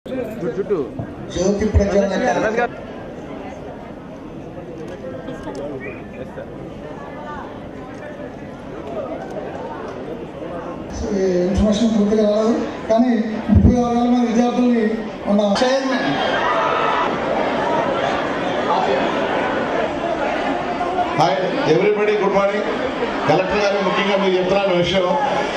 చుట్టూ జ్యోతి ప్రజ్వలన కార్యక్రమం ఈ ఇన్ఫర్మేషన్ పూర్తిగా రాలేదు కానీ ముప్పై ఆరు వేల మంది విద్యార్థుల్ని మన chairman hi everybody good morning collector గారు ముఖ్యంగా మీరు చెప్తున్న విషయం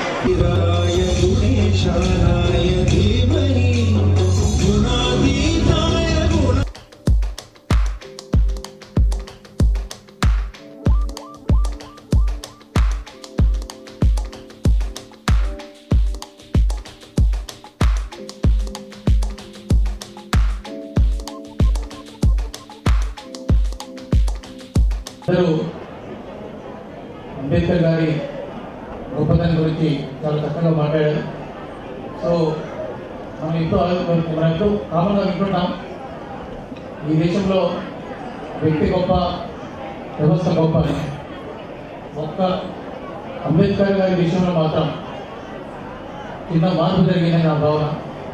అందరూ అంబేద్కర్ గారి గొప్పతనం గురించి చాలా చక్కగా మాట్లాడారు సో మనం ఎంతో మనం ఎంతో కామన్గా వింటున్నాం ఈ దేశంలో వ్యక్తి గొప్ప వ్యవస్థ గొప్ప అని ఒక్క అంబేద్కర్ గారి విషయంలో మాత్రం చిన్న మార్పు జరిగిందని నా భావన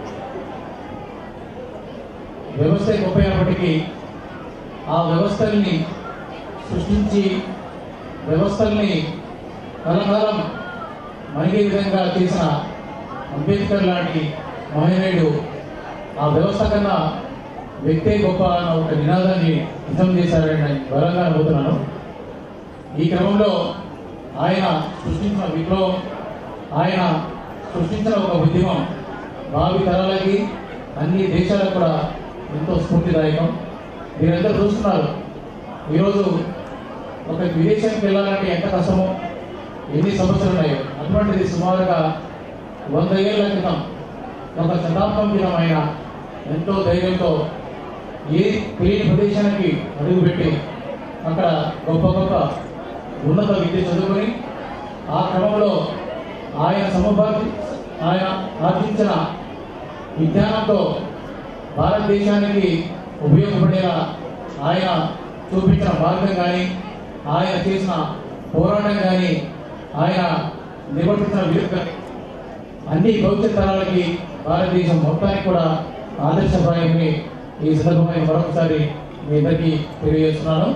వ్యవస్థ గొప్ప అయినప్పటికీ ఆ వ్యవస్థల్ని సృష్టించి వ్యవస్థల్ని కలకాలం మరిగే విధంగా చేసిన అంబేద్కర్ లాంటి మహనీయుడు ఆ వ్యవస్థ కన్నా వ్యక్తే గొప్ప అన్న ఒక నినాదాన్ని నిజం చేశారని నేను బలంగా నమ్ముతున్నాను ఈ క్రమంలో ఆయన సృష్టించిన విప్లవం ఆయన సృష్టించిన ఒక ఉద్యమం భావి తరాలకి అన్ని దేశాలకు కూడా ఎంతో స్ఫూర్తిదాయకం మీరందరూ చూస్తున్నారు ఈరోజు ఒక విదేశానికి వెళ్ళాలంటే ఎంత కష్టమో ఎన్ని సమస్యలు ఉన్నాయో అటువంటిది సుమారుగా వంద ఏళ్ల క్రితం ఒక శతాబ్దం క్రితం ఆయన ఎంతో ధైర్యంతో ఏ తెలియని ప్రదేశానికి అడుగుపెట్టి అక్కడ గొప్ప గొప్ప ఉన్నత విద్య చదువుకొని ఆ క్రమంలో ఆయన సమభాగి ఆయన ఆర్జించిన విజ్ఞానంతో భారతదేశానికి ఉపయోగపడేలా ఆయన చూపించిన మార్గం కానీ ఆయన చేసిన పోరాటం కానీ ఆయన నివర్తించిన విలువ కానీ అన్ని భవిష్యత్ తరాలకి భారతదేశం మొత్తానికి కూడా ఆదర్శప్రాయమని ఈ సందర్భంగా మరొకసారి మీ అందరికీ తెలియజేస్తున్నాను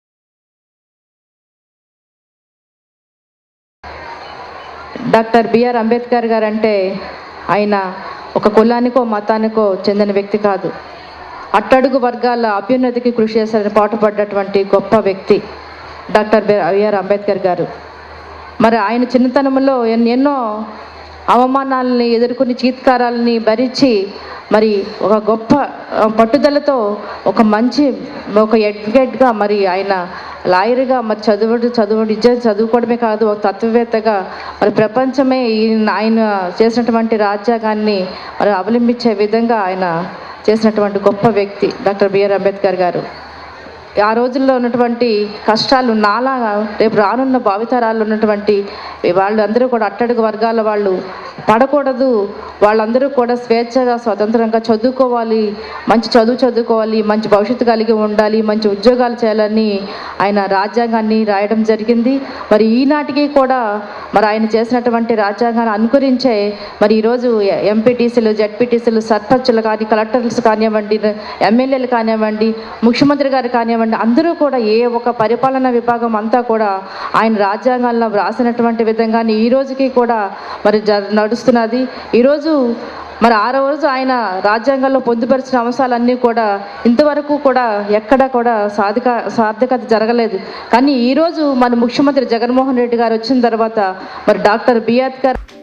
డాక్టర్ బిఆర్ అంబేద్కర్ గారు అంటే ఆయన ఒక కులానికో మతానికో చెందిన వ్యక్తి కాదు అట్టడుగు వర్గాల అభ్యున్నతికి కృషి చేశారని పాటుపడ్డటువంటి గొప్ప వ్యక్తి డాక్టర్ బిఆర్ అంబేద్కర్ గారు మరి ఆయన చిన్నతనంలో ఎన్- ఎన్నో అవమానాలని ఎదుర్కొని చీత్కారాలని భరించి మరి ఒక గొప్ప ఆ, పట్టుదలతో ఒక మంచి ఒక అడ్వకేట్గా మరి ఆయన లాయర్గా మరి చదువుడు చదువుడు ఇచ్చే చదువుకోవడమే కాదు ఒక తత్వవేత్తగా మరి ప్రపంచమే ఈయన ఆయన చేసినటువంటి రాజ్యాంగాన్ని మరి అవలంబించే విధంగా ఆయన చేసినటువంటి గొప్ప వ్యక్తి డాక్టర్ బిఆర్ అంబేద్కర్ గారు ఆ రోజుల్లో ఉన్నటువంటి కష్టాలు నాలా రేపు రానున్న భావితరాలు ఉన్నటువంటి వాళ్ళు అందరూ కూడా అట్టడుగు వర్గాల వాళ్ళు పడకూడదు వాళ్ళందరూ కూడా స్వేచ్ఛగా స్వతంత్రంగా చదువుకోవాలి మంచి చదువు చదువుకోవాలి మంచి భవిష్యత్తు కలిగి ఉండాలి మంచి ఉద్యోగాలు చేయాలని ఆయన రాజ్యాంగాన్ని రాయడం జరిగింది మరి ఈనాటికి కూడా మరి ఆయన చేసినటువంటి రాజ్యాంగాన్ని అనుకరించే మరి ఈరోజు ఎంపీటీసీలు జడ్పీటీసీలు సర్పంచులు కానీ కలెక్టర్స్ కానివ్వండి ఎమ్మెల్యేలు కానివ్వండి ముఖ్యమంత్రి గారు కానివ్వండి అందరూ కూడా ఏ ఒక పరిపాలనా విభాగం అంతా కూడా ఆయన రాజ్యాంగాల్లో వ్రాసినటువంటి విధంగానే ఈ రోజుకి కూడా మరి జ నడుస్తున్నది ఈరోజు మరి ఆ రోజు ఆయన రాజ్యాంగంలో పొందుపరిచిన అంశాలన్నీ కూడా ఇంతవరకు కూడా ఎక్కడ కూడా సాధిక సార్థకత జరగలేదు కానీ ఈరోజు మన ముఖ్యమంత్రి జగన్మోహన్ రెడ్డి గారు వచ్చిన తర్వాత మరి డాక్టర్ బిఆర్ గారు